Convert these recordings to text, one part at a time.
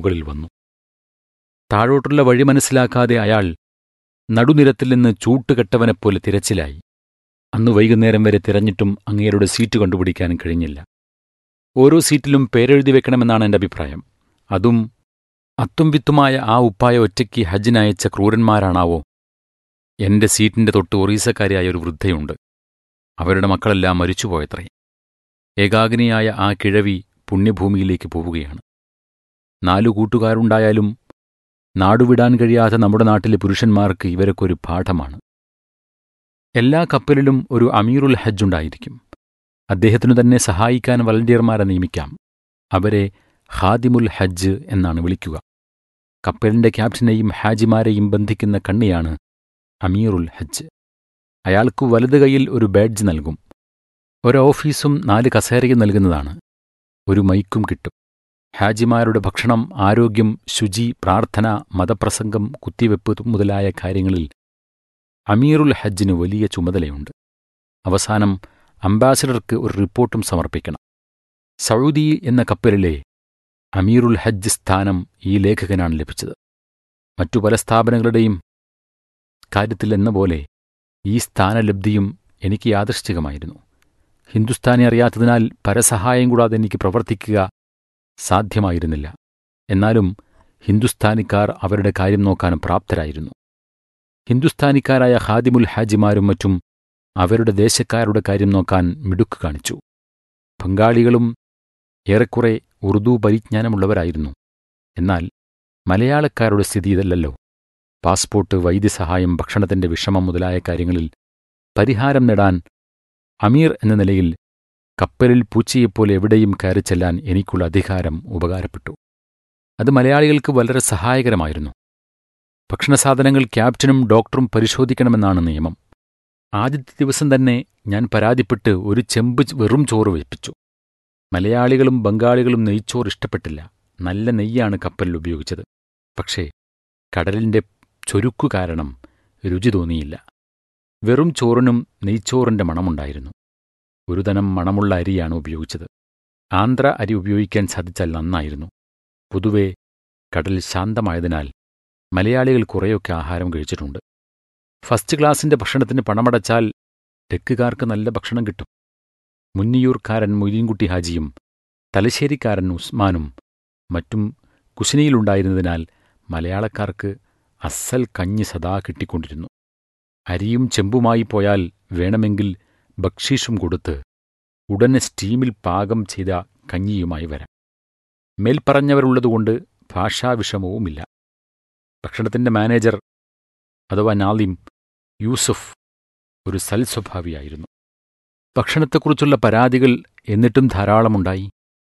മുകളിൽ വന്നു താഴോട്ടുള്ള വഴി മനസ്സിലാക്കാതെ അയാൾ നടുനിരത്തിൽ നിന്ന് ചൂട്ടുകെട്ടവനെപ്പോലെ തിരച്ചിലായി അന്ന് വൈകുന്നേരം വരെ തിരഞ്ഞിട്ടും അങ്ങേരുടെ സീറ്റ് കണ്ടുപിടിക്കാനും കഴിഞ്ഞില്ല ഓരോ സീറ്റിലും പേരെഴുതി വെക്കണമെന്നാണ് എൻ്റെ അഭിപ്രായം അതും അത്തും വിത്തുമായ ആ ഉപ്പായ ഒറ്റയ്ക്ക് ഹജ്ജിനയച്ച ക്രൂരന്മാരാണാവോ എന്റെ സീറ്റിന്റെ തൊട്ട് ഒറീസക്കാരിയായ ഒരു വൃദ്ധയുണ്ട് അവരുടെ മക്കളെല്ലാം മരിച്ചുപോയത്രേ ഏകാഗ്നിയായ ആ കിഴവി പുണ്യഭൂമിയിലേക്ക് പോവുകയാണ് നാലു കൂട്ടുകാരുണ്ടായാലും നാടുവിടാൻ കഴിയാത്ത നമ്മുടെ നാട്ടിലെ പുരുഷന്മാർക്ക് ഇവരൊക്കെ ഒരു പാഠമാണ് എല്ലാ കപ്പലിലും ഒരു അമീറുൽ ഹജ്ജ് ഉണ്ടായിരിക്കും അദ്ദേഹത്തിനു തന്നെ സഹായിക്കാൻ വളണ്ടിയർമാരെ നിയമിക്കാം അവരെ ഹാദിമുൽ ഹജ്ജ് എന്നാണ് വിളിക്കുക കപ്പലിന്റെ ക്യാപ്റ്റനെയും ഹാജിമാരെയും ബന്ധിക്കുന്ന കണ്ണിയാണ് അമീറുൽ ഹജ്ജ് അയാൾക്ക് വലത് കൈയിൽ ഒരു ബാഡ്ജ് നൽകും ഒരു ഓഫീസും നാല് കസേരയും നൽകുന്നതാണ് ഒരു മൈക്കും കിട്ടും ഹാജിമാരുടെ ഭക്ഷണം ആരോഗ്യം ശുചി പ്രാർത്ഥന മതപ്രസംഗം കുത്തിവെപ്പ് മുതലായ കാര്യങ്ങളിൽ അമീറുൽ ഹജ്ജിന് വലിയ ചുമതലയുണ്ട് അവസാനം അംബാസഡർക്ക് ഒരു റിപ്പോർട്ടും സമർപ്പിക്കണം സൗദി എന്ന കപ്പലിലെ അമീറുൽ ഹജ്ജ് സ്ഥാനം ഈ ലേഖകനാണ് ലഭിച്ചത് മറ്റു പല സ്ഥാപനങ്ങളുടെയും കാര്യത്തിൽ എന്ന പോലെ ഈ സ്ഥാനലബ്ധിയും എനിക്ക് യാദൃശ്ചികമായിരുന്നു ഹിന്ദുസ്ഥാനി അറിയാത്തതിനാൽ പരസഹായം കൂടാതെ എനിക്ക് പ്രവർത്തിക്കുക സാധ്യമായിരുന്നില്ല എന്നാലും ഹിന്ദുസ്ഥാനിക്കാർ അവരുടെ കാര്യം നോക്കാൻ പ്രാപ്തരായിരുന്നു ഹിന്ദുസ്ഥാനിക്കാരായ ഹാദിമുൽ ഹാജിമാരും മറ്റും അവരുടെ ദേശക്കാരുടെ കാര്യം നോക്കാൻ മിടുക്ക് കാണിച്ചു ബംഗാളികളും ഏറെക്കുറെ ഉറുദു പരിജ്ഞാനമുള്ളവരായിരുന്നു എന്നാൽ മലയാളക്കാരുടെ സ്ഥിതി ഇതല്ലല്ലോ പാസ്പോർട്ട് വൈദ്യസഹായം ഭക്ഷണത്തിന്റെ വിഷമം മുതലായ കാര്യങ്ങളിൽ പരിഹാരം നേടാൻ അമീർ എന്ന നിലയിൽ കപ്പലിൽ പൂച്ചയെപ്പോലെ എവിടെയും കയറിച്ചെല്ലാൻ എനിക്കുള്ള അധികാരം ഉപകാരപ്പെട്ടു അത് മലയാളികൾക്ക് വളരെ സഹായകരമായിരുന്നു ഭക്ഷണസാധനങ്ങൾ ക്യാപ്റ്റനും ഡോക്ടറും പരിശോധിക്കണമെന്നാണ് നിയമം ആദ്യത്തെ ദിവസം തന്നെ ഞാൻ പരാതിപ്പെട്ട് ഒരു ചെമ്പ് വെറും ചോറ് വെപ്പിച്ചു മലയാളികളും ബംഗാളികളും നെയ്ച്ചോറ് ഇഷ്ടപ്പെട്ടില്ല നല്ല നെയ്യാണ് കപ്പലിൽ ഉപയോഗിച്ചത് പക്ഷേ കടലിന്റെ ചൊരുക്കു കാരണം രുചി തോന്നിയില്ല വെറും ചോറിനും നെയ്ച്ചോറിന്റെ മണമുണ്ടായിരുന്നു ഒരു തരം മണമുള്ള അരിയാണ് ഉപയോഗിച്ചത് ആന്ധ്ര അരി ഉപയോഗിക്കാൻ സാധിച്ചാൽ നന്നായിരുന്നു പൊതുവെ കടൽ ശാന്തമായതിനാൽ മലയാളികൾ കുറേയൊക്കെ ആഹാരം കഴിച്ചിട്ടുണ്ട് ഫസ്റ്റ് ക്ലാസിന്റെ ഭക്ഷണത്തിന് പണമടച്ചാൽ തെക്കുകാർക്ക് നല്ല ഭക്ഷണം കിട്ടും മുന്നിയൂർക്കാരൻ മൊയ്തീൻകുട്ടി ഹാജിയും തലശ്ശേരിക്കാരൻ ഉസ്മാനും മറ്റും കുശിനിയിലുണ്ടായിരുന്നതിനാൽ മലയാളക്കാർക്ക് അസൽ കഞ്ഞി സദാ കിട്ടിക്കൊണ്ടിരുന്നു അരിയും ചെമ്പുമായി പോയാൽ വേണമെങ്കിൽ ബക്ഷീഷും കൊടുത്ത് ഉടനെ സ്റ്റീമിൽ പാകം ചെയ്ത കഞ്ഞിയുമായി വരാം മേൽപ്പറഞ്ഞവരുള്ളതുകൊണ്ട് ഭാഷാവിഷമവുമില്ല ഭക്ഷണത്തിന്റെ മാനേജർ അഥവാ നാലിം യൂസുഫ് ഒരു സൽസ്വഭാവിയായിരുന്നു ഭക്ഷണത്തെക്കുറിച്ചുള്ള പരാതികൾ എന്നിട്ടും ധാരാളമുണ്ടായി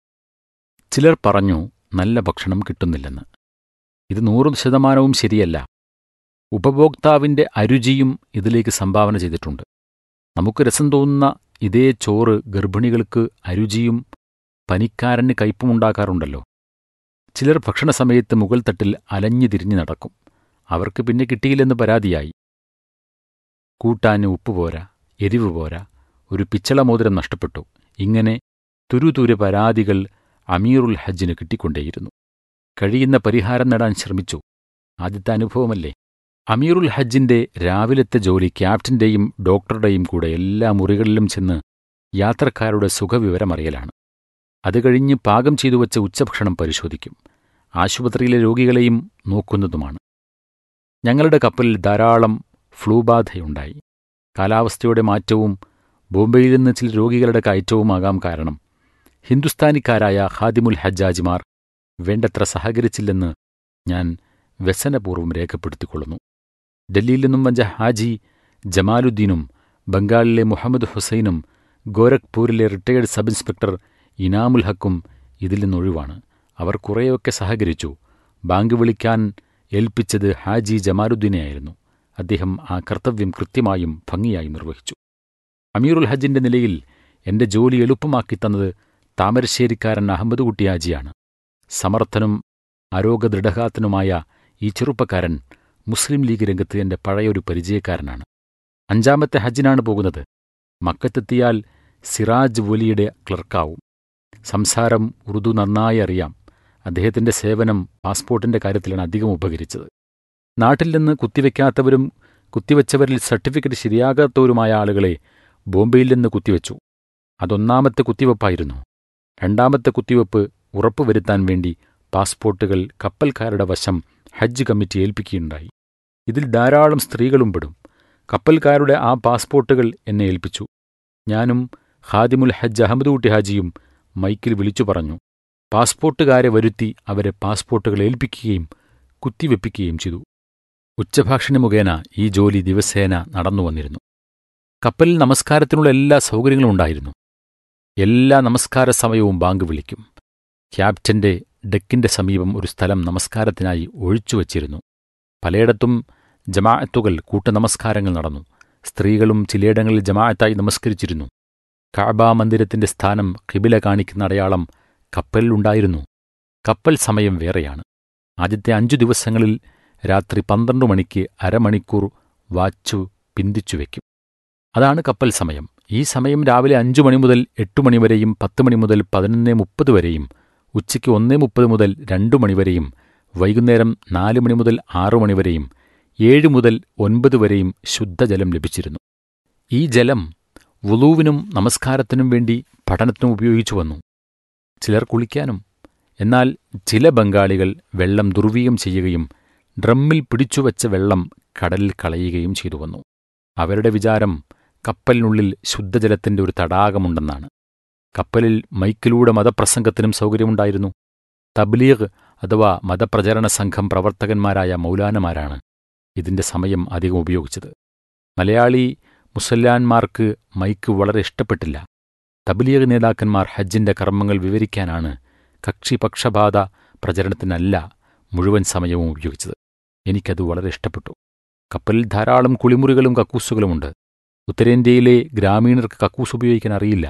ചിലർ പറഞ്ഞു നല്ല ഭക്ഷണം കിട്ടുന്നില്ലെന്ന് ഇത് നൂറ് ശതമാനവും ശരിയല്ല ഉപഭോക്താവിന്റെ അരുചിയും ഇതിലേക്ക് സംഭാവന ചെയ്തിട്ടുണ്ട് നമുക്ക് രസം തോന്നുന്ന ഇതേ ചോറ് ഗർഭിണികൾക്ക് അരുചിയും പനിക്കാരന് കയ്പുമുണ്ടാക്കാറുണ്ടല്ലോ ചിലർ ഭക്ഷണസമയത്ത് മുകൾ തട്ടിൽ അലഞ്ഞു തിരിഞ്ഞു നടക്കും അവർക്ക് പിന്നെ കിട്ടിയില്ലെന്ന് പരാതിയായി കൂട്ടാന് ഉപ്പ് പോരാ എരിവ് പോരാ ഒരു പിച്ചളമോതിരം നഷ്ടപ്പെട്ടു ഇങ്ങനെ തുരുതുരു പരാതികൾ അമീറുൽ ഹജ്ജിന് കിട്ടിക്കൊണ്ടേയിരുന്നു കഴിയുന്ന പരിഹാരം നേടാൻ ശ്രമിച്ചു ആദ്യത്തെ അനുഭവമല്ലേ അമീറുൽ ഹജ്ജിന്റെ രാവിലത്തെ ജോലി ക്യാപ്റ്റന്റെയും ഡോക്ടറുടെയും കൂടെ എല്ലാ മുറികളിലും ചെന്ന് യാത്രക്കാരുടെ സുഖവിവരമറിയലാണ് അത് കഴിഞ്ഞ് പാകം ചെയ്തു വച്ച ഉച്ചഭക്ഷണം പരിശോധിക്കും ആശുപത്രിയിലെ രോഗികളെയും നോക്കുന്നതുമാണ് ഞങ്ങളുടെ കപ്പലിൽ ധാരാളം ഫ്ലൂബാധയുണ്ടായി കാലാവസ്ഥയുടെ മാറ്റവും ബോംബെയിൽ നിന്ന് ചില രോഗികളുടെ കയറ്റവുമാകാം കാരണം ഹിന്ദുസ്ഥാനിക്കാരായ ഹാദിമുൽ ഹജ്ജാജിമാർ വേണ്ടത്ര സഹകരിച്ചില്ലെന്ന് ഞാൻ വ്യസനപൂർവ്വം രേഖപ്പെടുത്തിക്കൊള്ളുന്നു ഡൽഹിയിൽ നിന്നും വഞ്ച ഹാജി ജമാലുദ്ദീനും ബംഗാളിലെ മുഹമ്മദ് ഹുസൈനും ഗോരഖ്പൂരിലെ റിട്ടയേർഡ് സബ് ഇൻസ്പെക്ടർ ഇനാമുൽ ഹക്കും ഇതിൽ നിന്നൊഴിവാണ് അവർ കുറേയൊക്കെ സഹകരിച്ചു ബാങ്ക് വിളിക്കാൻ ഏൽപ്പിച്ചത് ഹാജി ജമാലുദ്ദീനെയായിരുന്നു അദ്ദേഹം ആ കർത്തവ്യം കൃത്യമായും ഭംഗിയായും നിർവഹിച്ചു അമീറുൽ ഹജ്ജിന്റെ നിലയിൽ എന്റെ ജോലി എളുപ്പമാക്കി തന്നത് താമരശ്ശേരിക്കാരൻ അഹമ്മദ് കുട്ടി ഹാജിയാണ് സമർത്ഥനും ആരോഗ്യദൃഢഗാത്തനുമായ ഈ ചെറുപ്പക്കാരൻ മുസ്ലിം ലീഗ് രംഗത്ത് എന്റെ പഴയൊരു പരിചയക്കാരനാണ് അഞ്ചാമത്തെ ഹജ്ജിനാണ് പോകുന്നത് മക്കത്തെത്തിയാൽ സിറാജ് വലിയുടെ ക്ലർക്കാവും സംസാരം ഉറുദു നന്നായി അറിയാം അദ്ദേഹത്തിന്റെ സേവനം പാസ്പോർട്ടിന്റെ കാര്യത്തിലാണ് അധികം ഉപകരിച്ചത് നാട്ടിൽ നിന്ന് കുത്തിവെക്കാത്തവരും കുത്തിവെച്ചവരിൽ സർട്ടിഫിക്കറ്റ് ശരിയാകാത്തവരുമായ ആളുകളെ ബോംബെയിൽ നിന്ന് കുത്തിവെച്ചു അതൊന്നാമത്തെ കുത്തിവെപ്പായിരുന്നു രണ്ടാമത്തെ കുത്തിവെപ്പ് ഉറപ്പുവരുത്താൻ വേണ്ടി പാസ്പോർട്ടുകൾ കപ്പൽക്കാരുടെ വശം ഹജ്ജ് കമ്മിറ്റി ഏൽപ്പിക്കുകയുണ്ടായി ഇതിൽ ധാരാളം സ്ത്രീകളും പെടും കപ്പൽക്കാരുടെ ആ പാസ്പോർട്ടുകൾ എന്നെ ഏൽപ്പിച്ചു ഞാനും ഖാദിമുൽ ഹജ്ജ് അഹമ്മദ് ഹാജിയും മൈക്കിൽ വിളിച്ചു പറഞ്ഞു പാസ്പോർട്ടുകാരെ വരുത്തി അവരെ പാസ്പോർട്ടുകൾ ഏൽപ്പിക്കുകയും കുത്തിവെപ്പിക്കുകയും ചെയ്തു ഉച്ചഭാഷണ മുഖേന ഈ ജോലി ദിവസേന നടന്നു വന്നിരുന്നു കപ്പലിൽ നമസ്കാരത്തിനുള്ള എല്ലാ സൗകര്യങ്ങളും ഉണ്ടായിരുന്നു എല്ലാ നമസ്കാര സമയവും ബാങ്ക് വിളിക്കും ക്യാപ്റ്റന്റെ ഡെക്കിന്റെ സമീപം ഒരു സ്ഥലം നമസ്കാരത്തിനായി ഒഴിച്ചുവച്ചിരുന്നു പലയിടത്തും ജമാഅത്തുകൾ കൂട്ടനമസ്കാരങ്ങൾ നടന്നു സ്ത്രീകളും ചിലയിടങ്ങളിൽ ജമാഅത്തായി നമസ്കരിച്ചിരുന്നു കാബ മന്ദിരത്തിന്റെ സ്ഥാനം കിബില കാണിക്കുന്ന അടയാളം കപ്പലിലുണ്ടായിരുന്നു കപ്പൽ സമയം വേറെയാണ് ആദ്യത്തെ അഞ്ചു ദിവസങ്ങളിൽ രാത്രി പന്ത്രണ്ട് മണിക്ക് അരമണിക്കൂർ വാച്ചു പിന്തിച്ചു വയ്ക്കും അതാണ് കപ്പൽ സമയം ഈ സമയം രാവിലെ അഞ്ചു മണി മുതൽ എട്ട് മണി വരെയും പത്ത് മണി മുതൽ പതിനൊന്ന് മുപ്പത് വരെയും ഉച്ചയ്ക്ക് ഒന്നേ മുപ്പത് മുതൽ രണ്ടു മണിവരെയും വൈകുന്നേരം നാല് മണി മുതൽ ആറു മണിവരെയും ഏഴ് മുതൽ ഒൻപത് വരെയും ശുദ്ധജലം ലഭിച്ചിരുന്നു ഈ ജലം വുളൂവിനും നമസ്കാരത്തിനും വേണ്ടി പഠനത്തിനും ഉപയോഗിച്ചു വന്നു ചിലർ കുളിക്കാനും എന്നാൽ ചില ബംഗാളികൾ വെള്ളം ദുർവീകം ചെയ്യുകയും ഡ്രമ്മിൽ പിടിച്ചുവച്ച വെള്ളം കടലിൽ കളയുകയും ചെയ്തു വന്നു അവരുടെ വിചാരം കപ്പലിനുള്ളിൽ ശുദ്ധജലത്തിന്റെ ഒരു തടാകമുണ്ടെന്നാണ് കപ്പലിൽ മൈക്കിലൂടെ മതപ്രസംഗത്തിനും സൗകര്യമുണ്ടായിരുന്നു തബ്ലീഗ് അഥവാ മതപ്രചരണ സംഘം പ്രവർത്തകന്മാരായ മൗലാനമാരാണ് ഇതിന്റെ സമയം അധികം ഉപയോഗിച്ചത് മലയാളി മുസല്ലാന്മാർക്ക് മൈക്ക് വളരെ ഇഷ്ടപ്പെട്ടില്ല തബ്ലീഗ് നേതാക്കന്മാർ ഹജ്ജിന്റെ കർമ്മങ്ങൾ വിവരിക്കാനാണ് കക്ഷിപക്ഷപാത പ്രചരണത്തിനല്ല മുഴുവൻ സമയവും ഉപയോഗിച്ചത് എനിക്കത് വളരെ ഇഷ്ടപ്പെട്ടു കപ്പലിൽ ധാരാളം കുളിമുറികളും കക്കൂസുകളുമുണ്ട് ഉത്തരേന്ത്യയിലെ ഗ്രാമീണർക്ക് കക്കൂസ് ഉപയോഗിക്കാൻ അറിയില്ല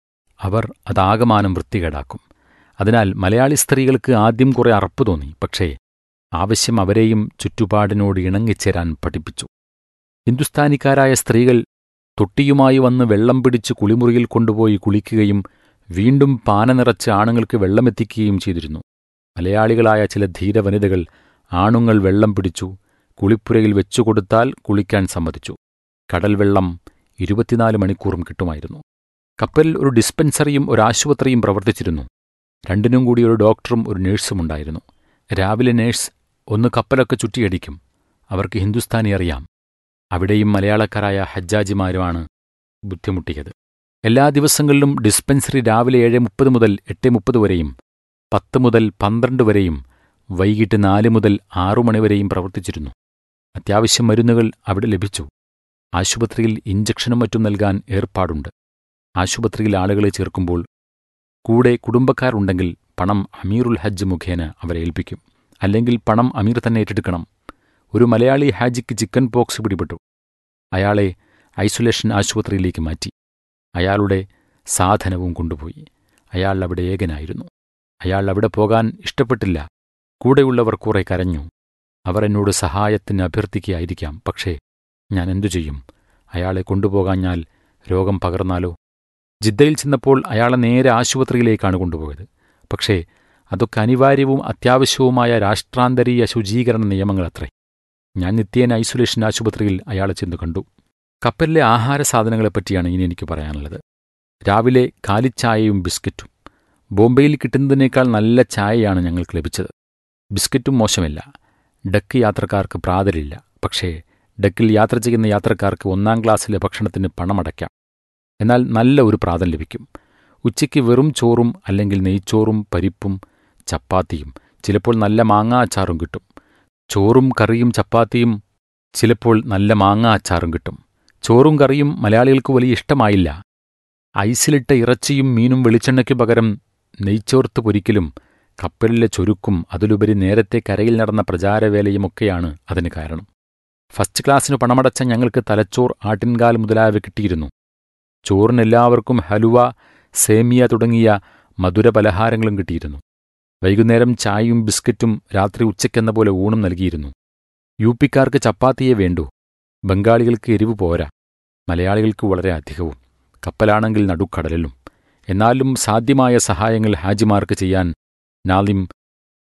അവർ അതാകമാനം വൃത്തികേടാക്കും അതിനാൽ മലയാളി സ്ത്രീകൾക്ക് ആദ്യം കുറെ അറപ്പ് തോന്നി പക്ഷേ ആവശ്യം അവരെയും ചുറ്റുപാടിനോട് ഇണങ്ങിച്ചേരാൻ പഠിപ്പിച്ചു ഹിന്ദുസ്ഥാനിക്കാരായ സ്ത്രീകൾ തൊട്ടിയുമായി വന്ന് വെള്ളം പിടിച്ച് കുളിമുറിയിൽ കൊണ്ടുപോയി കുളിക്കുകയും വീണ്ടും പാന നിറച്ച് ആണുങ്ങൾക്ക് വെള്ളമെത്തിക്കുകയും ചെയ്തിരുന്നു മലയാളികളായ ചില ധീരവനിതകൾ ആണുങ്ങൾ വെള്ളം പിടിച്ചു കുളിപ്പുരയിൽ വെച്ചുകൊടുത്താൽ കുളിക്കാൻ സമ്മതിച്ചു കടൽ വെള്ളം ഇരുപത്തിനാല് മണിക്കൂറും കിട്ടുമായിരുന്നു കപ്പലിൽ ഒരു ഡിസ്പെൻസറിയും ഒരു ആശുപത്രിയും പ്രവർത്തിച്ചിരുന്നു രണ്ടിനും കൂടി ഒരു ഡോക്ടറും ഒരു നേഴ്സും ഉണ്ടായിരുന്നു രാവിലെ നേഴ്സ് ഒന്ന് കപ്പലൊക്കെ ചുറ്റിയടിക്കും അവർക്ക് ഹിന്ദുസ്ഥാനി അറിയാം അവിടെയും മലയാളക്കാരായ ഹജ്ജാജിമാരുമാണ് ബുദ്ധിമുട്ടിയത് എല്ലാ ദിവസങ്ങളിലും ഡിസ്പെൻസറി രാവിലെ ഏഴ് മുപ്പത് മുതൽ എട്ട് മുപ്പത് വരെയും പത്ത് മുതൽ പന്ത്രണ്ട് വരെയും വൈകിട്ട് നാല് മുതൽ ആറു മണിവരെയും പ്രവർത്തിച്ചിരുന്നു അത്യാവശ്യം മരുന്നുകൾ അവിടെ ലഭിച്ചു ആശുപത്രിയിൽ ഇഞ്ചക്ഷനും മറ്റും നൽകാൻ ഏർപ്പാടുണ്ട് ആശുപത്രിയിൽ ആളുകളെ ചേർക്കുമ്പോൾ കൂടെ കുടുംബക്കാരുണ്ടെങ്കിൽ പണം അമീറുൽ ഹജ്ജ് മുഖേന അവരെ ഏൽപ്പിക്കും അല്ലെങ്കിൽ പണം അമീർ തന്നെ ഏറ്റെടുക്കണം ഒരു മലയാളി ഹാജിക്ക് ചിക്കൻ പോക്സ് പിടിപെട്ടു അയാളെ ഐസൊലേഷൻ ആശുപത്രിയിലേക്ക് മാറ്റി അയാളുടെ സാധനവും കൊണ്ടുപോയി അയാൾ അവിടെ ഏകനായിരുന്നു അയാൾ അവിടെ പോകാൻ ഇഷ്ടപ്പെട്ടില്ല കൂടെയുള്ളവർ കുറെ കരഞ്ഞു അവർ എന്നോട് സഹായത്തിന് അഭ്യർത്ഥിക്കുകയായിരിക്കാം പക്ഷേ ഞാൻ എന്തു ചെയ്യും അയാളെ കൊണ്ടുപോകാഞ്ഞാൽ രോഗം പകർന്നാലോ ജിദ്ദയിൽ ചെന്നപ്പോൾ അയാളെ നേരെ ആശുപത്രിയിലേക്കാണ് കൊണ്ടുപോയത് പക്ഷേ അതൊക്കെ അനിവാര്യവും അത്യാവശ്യവുമായ രാഷ്ട്രാന്തരീയ ശുചീകരണ നിയമങ്ങളത്രേ ഞാൻ നിത്യേന ഐസൊലേഷൻ ആശുപത്രിയിൽ അയാളെ ചെന്ന് കണ്ടു കപ്പലിലെ ആഹാര സാധനങ്ങളെപ്പറ്റിയാണ് ഇനി എനിക്ക് പറയാനുള്ളത് രാവിലെ കാലിച്ചായയും ബിസ്ക്കറ്റും ബോംബെയിൽ കിട്ടുന്നതിനേക്കാൾ നല്ല ചായയാണ് ഞങ്ങൾക്ക് ലഭിച്ചത് ബിസ്ക്കറ്റും മോശമില്ല ഡക്ക് യാത്രക്കാർക്ക് പ്രാതലില്ല പക്ഷേ ഡക്കിൽ യാത്ര ചെയ്യുന്ന യാത്രക്കാർക്ക് ഒന്നാം ക്ലാസ്സിലെ ഭക്ഷണത്തിന് പണമടയ്ക്കാം എന്നാൽ നല്ല ഒരു പ്രാതൽ ലഭിക്കും ഉച്ചയ്ക്ക് വെറും ചോറും അല്ലെങ്കിൽ നെയ്ച്ചോറും പരിപ്പും ചപ്പാത്തിയും ചിലപ്പോൾ നല്ല മാങ്ങാ അച്ചാറും കിട്ടും ചോറും കറിയും ചപ്പാത്തിയും ചിലപ്പോൾ നല്ല മാങ്ങാ അച്ചാറും കിട്ടും ചോറും കറിയും മലയാളികൾക്ക് വലിയ ഇഷ്ടമായില്ല ഐസിലിട്ട ഇറച്ചിയും മീനും വെളിച്ചെണ്ണയ്ക്കു പകരം നെയ്ച്ചോർത്ത് പൊരിക്കലും കപ്പലിലെ ചൊരുക്കും അതിലുപരി നേരത്തെ കരയിൽ നടന്ന പ്രചാരവേലയുമൊക്കെയാണ് അതിന് കാരണം ഫസ്റ്റ് ക്ലാസ്സിന് പണമടച്ച ഞങ്ങൾക്ക് തലച്ചോർ ആട്ടിൻകാൽ മുതലായവ കിട്ടിയിരുന്നു ചോറിനെല്ലാവർക്കും ഹലുവ സേമിയ തുടങ്ങിയ മധുര പലഹാരങ്ങളും കിട്ടിയിരുന്നു വൈകുന്നേരം ചായയും ബിസ്ക്കറ്റും രാത്രി ഉച്ചയ്ക്കെന്ന പോലെ ഊണും നൽകിയിരുന്നു യു പിക്കാർക്ക് ചപ്പാത്തിയേ വേണ്ടൂ ബംഗാളികൾക്ക് എരിവ് പോരാ മലയാളികൾക്ക് വളരെ അധികവും കപ്പലാണെങ്കിൽ നടുക്കടലിലും എന്നാലും സാധ്യമായ സഹായങ്ങൾ ഹാജിമാർക്ക് ചെയ്യാൻ നാലിം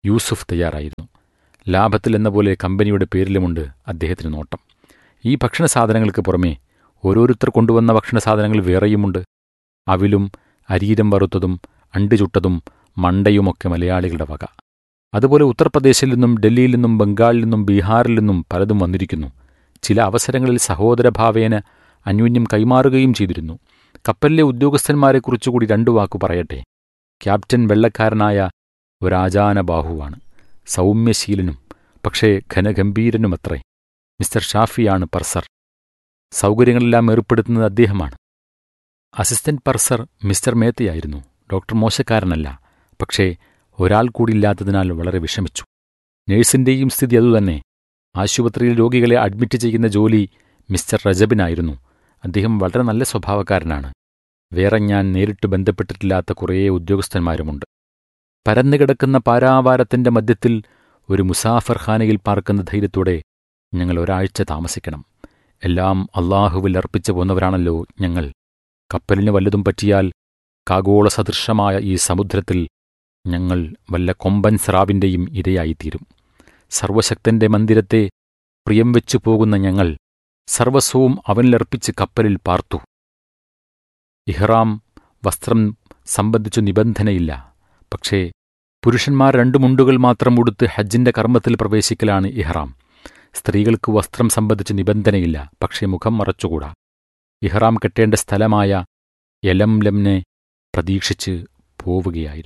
യൂസുഫ് തയ്യാറായിരുന്നു ലാഭത്തിൽ എന്ന പോലെ കമ്പനിയുടെ പേരിലുമുണ്ട് അദ്ദേഹത്തിന് നോട്ടം ഈ ഭക്ഷണ സാധനങ്ങൾക്ക് പുറമേ ഓരോരുത്തർ കൊണ്ടുവന്ന ഭക്ഷണ സാധനങ്ങൾ വേറെയുമുണ്ട് അവിലും അരീരം വറുത്തതും അണ്ട് ചുട്ടതും മണ്ടയുമൊക്കെ മലയാളികളുടെ വക അതുപോലെ ഉത്തർപ്രദേശിൽ നിന്നും ഡൽഹിയിൽ നിന്നും ബംഗാളിൽ നിന്നും ബീഹാറിൽ നിന്നും പലതും വന്നിരിക്കുന്നു ചില അവസരങ്ങളിൽ സഹോദരഭാവേന അന്യോന്യം കൈമാറുകയും ചെയ്തിരുന്നു കപ്പലിലെ ഉദ്യോഗസ്ഥന്മാരെക്കുറിച്ചുകൂടി രണ്ടു വാക്കു പറയട്ടെ ക്യാപ്റ്റൻ വെള്ളക്കാരനായ ഒരാചാന ബാഹുവാണ് സൗമ്യശീലനും പക്ഷേ ഘനഗംഭീരനുമത്രേ മിസ്റ്റർ ഷാഫിയാണ് പർസർ സൗകര്യങ്ങളെല്ലാം ഏർപ്പെടുത്തുന്നത് അദ്ദേഹമാണ് അസിസ്റ്റന്റ് പർസർ മിസ്റ്റർ മേത്തയായിരുന്നു ഡോക്ടർ മോശക്കാരനല്ല പക്ഷേ ഒരാൾ കൂടിയില്ലാത്തതിനാൽ വളരെ വിഷമിച്ചു നേഴ്സിന്റെയും സ്ഥിതി അതുതന്നെ ആശുപത്രിയിൽ രോഗികളെ അഡ്മിറ്റ് ചെയ്യുന്ന ജോലി മിസ്റ്റർ റജബിനായിരുന്നു അദ്ദേഹം വളരെ നല്ല സ്വഭാവക്കാരനാണ് വേറെ ഞാൻ നേരിട്ട് ബന്ധപ്പെട്ടിട്ടില്ലാത്ത കുറേ ഉദ്യോഗസ്ഥന്മാരുമുണ്ട് പരന്നുകിടക്കുന്ന പാരാവാരത്തിന്റെ മധ്യത്തിൽ ഒരു മുസാഫർ ഖാനയിൽ പാർക്കുന്ന ധൈര്യത്തോടെ ഞങ്ങൾ ഒരാഴ്ച താമസിക്കണം എല്ലാം അള്ളാഹുവിൽ അർപ്പിച്ചു പോന്നവരാണല്ലോ ഞങ്ങൾ കപ്പലിന് വല്ലതും പറ്റിയാൽ കാഗോള സദൃശമായ ഈ സമുദ്രത്തിൽ ഞങ്ങൾ വല്ല കൊമ്പൻ സ്രാവിന്റെയും ഇരയായിത്തീരും സർവശക്തന്റെ മന്ദിരത്തെ പ്രിയം വെച്ചു പോകുന്ന ഞങ്ങൾ സർവസ്വവും അവനിലർപ്പിച്ച് കപ്പലിൽ പാർത്തു ഇഹ്റാം വസ്ത്രം സംബന്ധിച്ചു നിബന്ധനയില്ല പക്ഷേ പുരുഷന്മാർ രണ്ടു മുണ്ടുകൾ മാത്രം ഉടുത്ത് ഹജ്ജിന്റെ കർമ്മത്തിൽ പ്രവേശിക്കലാണ് ഇഹ്റാം സ്ത്രീകൾക്ക് വസ്ത്രം സംബന്ധിച്ച് നിബന്ധനയില്ല പക്ഷേ മുഖം മറച്ചുകൂടാ ഇഹ്റാം കെട്ടേണ്ട സ്ഥലമായ യലംലംനെ പ്രതീക്ഷിച്ച് പോവുകയായിരുന്നു